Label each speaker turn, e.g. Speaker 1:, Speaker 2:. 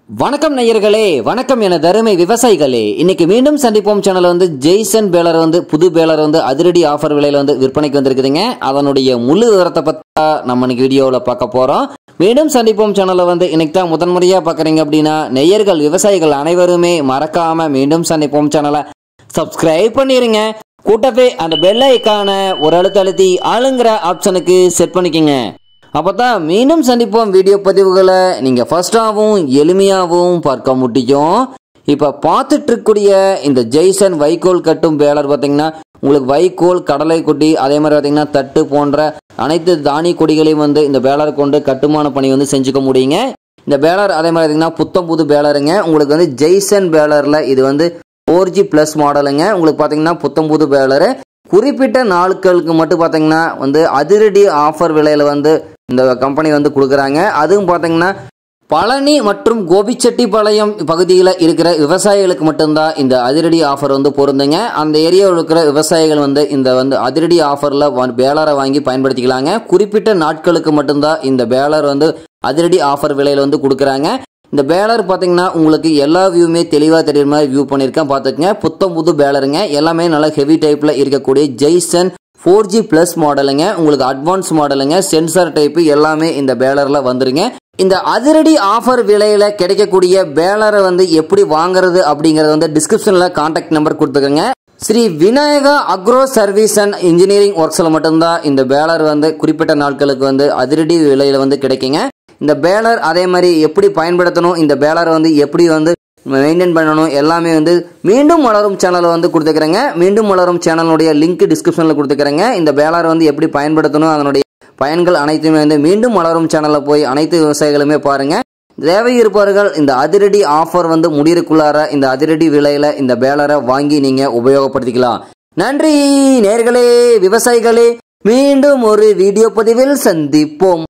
Speaker 1: வணக்கம் நேயர்களே வணக்கம் என தருமை விவசாயிகளே இன்னைக்கு மீண்டும் சந்திப்போம் சேனல் வந்து ஜெய்சன் பேலர் வந்து புது பேலர் வந்து அதிரடி ஆஃபர் விலையில வந்து விற்பனைக்கு வந்திருக்குதுங்க அதனுடைய முழு விவரத்தை பத்தா நம்ம இன்னைக்கு வீடியோவில் பார்க்க போறோம் மீண்டும் சந்திப்போம் சேனலை வந்து இன்னைக்கு தான் முதன்முறையா பார்க்குறீங்க அப்படின்னா நெய்யர்கள் விவசாயிகள் அனைவருமே மறக்காம மீண்டும் சந்திப்போம் சேனலை சப்ஸ்கிரைப் பண்ணிருங்க கூட்டவே அந்த பெல் ஐக்கான ஒரு அழுத்த அழுத்தி ஆளுங்கிற ஆப்ஷனுக்கு செட் பண்ணிக்கங்க அப்பதான் மீண்டும் சந்திப்போம் வீடியோ பதிவுகளை நீங்க ஃபர்ஸ்டாகவும் எளிமையாகவும் பார்க்க முடியும் இப்ப பார்த்துட்டு இருக்கக்கூடிய இந்த ஜெய்சன் வைக்கோல் கட்டும் பேலர் பார்த்தீங்கன்னா உங்களுக்கு வைக்கோல் கடலை கொட்டி அதே மாதிரி பார்த்தீங்கன்னா தட்டு போன்ற அனைத்து தானிய கொடிகளையும் வந்து இந்த பேலர் கொண்டு கட்டுமான பணி வந்து செஞ்சுக்க முடியுங்க இந்த பேலர் அதே மாதிரி பார்த்தீங்கன்னா புத்தம் புது பேலருங்க உங்களுக்கு வந்து ஜெய்சன் பேலர்ல இது வந்து ஃபோர் ஜி ப்ளஸ் மாடலுங்க உங்களுக்கு பார்த்தீங்கன்னா புத்தம் புது பேலரு குறிப்பிட்ட நாட்களுக்கு மட்டும் பார்த்தீங்கன்னா வந்து அதிரடி ஆஃபர் விலையில வந்து இந்த கம்பெனி வந்து கொடுக்குறாங்க அதுவும் பார்த்தீங்கன்னா பழனி மற்றும் கோபிச்செட்டிப்பாளையம் பகுதியில் இருக்கிற விவசாயிகளுக்கு மட்டும்தான் இந்த அதிரடி ஆஃபர் வந்து பொருந்துங்க அந்த ஏரியாவில் இருக்கிற விவசாயிகள் வந்து இந்த வந்து அதிரடி ஆஃபரில் பேலரை வாங்கி பயன்படுத்திக்கலாங்க குறிப்பிட்ட நாட்களுக்கு மட்டும்தான் இந்த பேலர் வந்து அதிரடி ஆஃபர் விலையில வந்து கொடுக்குறாங்க இந்த பேலர் பார்த்தீங்கன்னா உங்களுக்கு எல்லா வியூவுமே தெளிவாக தெரியுற மாதிரி வியூ பண்ணியிருக்கேன் பார்த்துக்கங்க புத்தம் புது பேலருங்க எல்லாமே நல்லா ஹெவி டைப்பில் இருக்கக்கூடிய ஜெய்சன் ஃபோர் ஜி ப்ளஸ் மாடலுங்க உங்களுக்கு அட்வான்ஸ் மாடலுங்க சென்சார் டைப்பு எல்லாமே இந்த பேலரில் வந்துருங்க இந்த அதிரடி ஆஃபர் விலையில கிடைக்கக்கூடிய பேலரை வந்து எப்படி வாங்குறது அப்படிங்கறது வந்து டிஸ்கிரிப்ஷனில் கான்டாக்ட் நம்பர் கொடுத்துக்கோங்க Sri Vinayaka agro service and engineering ஒர்க்ஸில் மட்டும்தான் இந்த பேலர் வந்து குறிப்பிட்ட நாட்களுக்கு வந்து அதிரடி விலையில வந்து கிடைக்குங்க இந்த பேலர் அதே மாதிரி எப்படி பயன்படுத்தணும் இந்த பேலரை வந்து எப்படி வந்து மெயின்டைன் பண்ணணும் எல்லாமே வந்து மீண்டும் வளரும் சேனலை வந்து கொடுத்துக்கிறேங்க மீண்டும் வளரும் சேனலுடைய லிங்க் டிஸ்கிரிப்ஷனில் கொடுத்துக்கிறேங்க இந்த பேலர் வந்து எப்படி பயன்படுத்தணும் அதனுடைய பயன்கள் அனைத்துமே வந்து மீண்டும் வளரும் சேனலில் போய் அனைத்து விவசாயிகளுமே பாருங்க தேவை இருப்பவர்கள் இந்த அதிரடி ஆஃபர் வந்து முடியிருக்குள்ளார இந்த அதிரடி விலையில இந்த பேலரை வாங்கி நீங்க உபயோகப்படுத்திக்கலாம் நன்றி நேர்களே விவசாயிகளே மீண்டும் ஒரு வீடியோ பதிவில் சந்திப்போம்